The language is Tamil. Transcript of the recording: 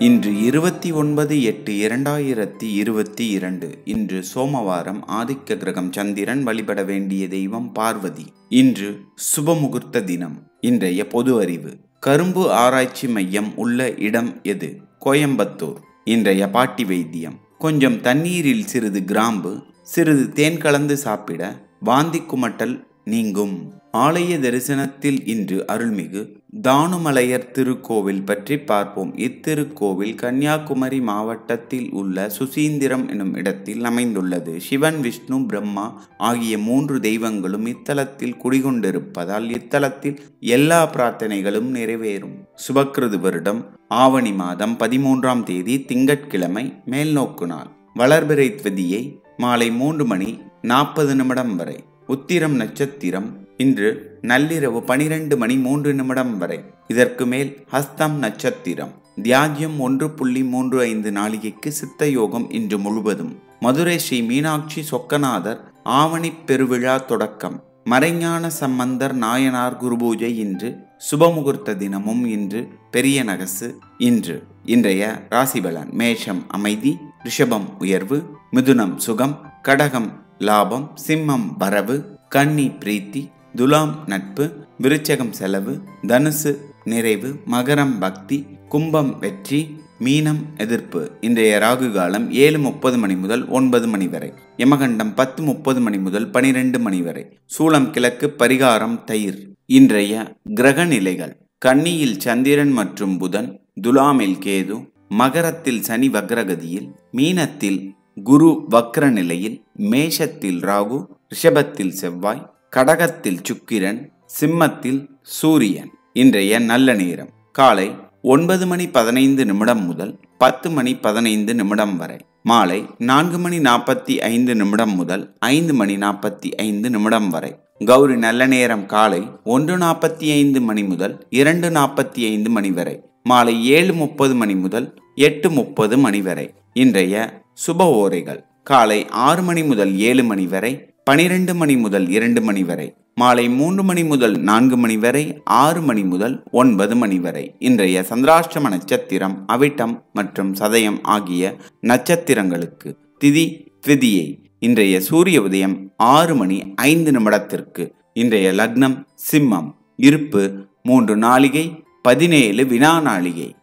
இன்று இருபத்தி ஒன்பது எட்டு இரண்டாயிரத்தி இருபத்தி இரண்டு இன்று சோமவாரம் ஆதிக்க கிரகம் சந்திரன் வழிபட வேண்டிய தெய்வம் பார்வதி இன்று சுபமுகூர்த்த தினம் இன்றைய பொது அறிவு கரும்பு ஆராய்ச்சி மையம் உள்ள இடம் எது கோயம்புத்தூர் இன்றைய பாட்டி வைத்தியம் கொஞ்சம் தண்ணீரில் சிறிது கிராம்பு சிறிது தேன் கலந்து சாப்பிட வாந்தி குமட்டல் நீங்கும் ஆலய தரிசனத்தில் இன்று அருள்மிகு தானுமலையர் திருக்கோவில் பற்றி பார்ப்போம் இத்திருக்கோவில் கன்னியாகுமரி மாவட்டத்தில் உள்ள சுசீந்திரம் எனும் இடத்தில் அமைந்துள்ளது சிவன் விஷ்ணு பிரம்மா ஆகிய மூன்று தெய்வங்களும் இத்தலத்தில் குடிகொண்டிருப்பதால் இத்தலத்தில் எல்லா பிரார்த்தனைகளும் நிறைவேறும் சுபக்கிருது வருடம் ஆவணி மாதம் பதிமூன்றாம் தேதி திங்கட்கிழமை மேல்நோக்கு நாள் வளர்பிறை திதியை மாலை மூன்று மணி நாற்பது நிமிடம் வரை உத்திரம் நட்சத்திரம் இன்று நள்ளிரவு பனிரெண்டு மணி மூன்று நிமிடம் வரை இதற்கு மேல் ஹஸ்தம் நட்சத்திரம் தியாஜ்யம் ஒன்று புள்ளி மூன்று ஐந்து நாளிகைக்கு சித்த யோகம் இன்று முழுவதும் மதுரை ஸ்ரீ மீனாட்சி சொக்கநாதர் ஆவணி பெருவிழா தொடக்கம் மறைஞான சம்பந்தர் நாயனார் குருபூஜை இன்று சுபமுகூர்த்த தினமும் இன்று பெரிய நகசு இன்று இன்றைய ராசிபலன் மேஷம் அமைதி ரிஷபம் உயர்வு மிதுனம் சுகம் கடகம் லாபம் சிம்மம் வரவு கன்னி பிரீத்தி துலாம் நட்பு விருச்சகம் செலவு தனுசு நிறைவு மகரம் பக்தி கும்பம் வெற்றி மீனம் எதிர்ப்பு இன்றைய ராகு காலம் ஏழு முப்பது மணி முதல் ஒன்பது மணி வரை யமகண்டம் பத்து முப்பது மணி முதல் பனிரெண்டு மணி வரை சூளம் கிழக்கு பரிகாரம் தயிர் இன்றைய கிரக நிலைகள் கன்னியில் சந்திரன் மற்றும் புதன் துலாமில் கேது மகரத்தில் சனி வக்ரகதியில் மீனத்தில் குரு வக்ர நிலையில் மேஷத்தில் ராகு ரிஷபத்தில் செவ்வாய் கடகத்தில் சுக்கிரன் சிம்மத்தில் சூரியன் இன்றைய நல்ல நேரம் காலை ஒன்பது மணி பதினைந்து நிமிடம் முதல் பத்து மணி பதினைந்து நிமிடம் வரை மாலை நான்கு மணி நாற்பத்தி ஐந்து நிமிடம் முதல் ஐந்து மணி நாற்பத்தி ஐந்து நிமிடம் வரை கௌரி நல்ல நேரம் காலை ஒன்று நாற்பத்தி ஐந்து மணி முதல் இரண்டு நாற்பத்தி ஐந்து மணி வரை மாலை ஏழு முப்பது மணி முதல் எட்டு முப்பது மணி வரை இன்றைய சுப ஓரைகள் காலை ஆறு மணி முதல் ஏழு மணி வரை பனிரெண்டு மணி முதல் இரண்டு மணி வரை மாலை மூன்று மணி முதல் நான்கு மணி வரை ஆறு மணி முதல் ஒன்பது மணி வரை இன்றைய சந்திராஷ்டம நட்சத்திரம் அவிட்டம் மற்றும் சதயம் ஆகிய நட்சத்திரங்களுக்கு திதி திதியை இன்றைய சூரிய உதயம் ஆறு மணி ஐந்து நிமிடத்திற்கு இன்றைய லக்னம் சிம்மம் இருப்பு மூன்று நாளிகை பதினேழு வினா நாளிகை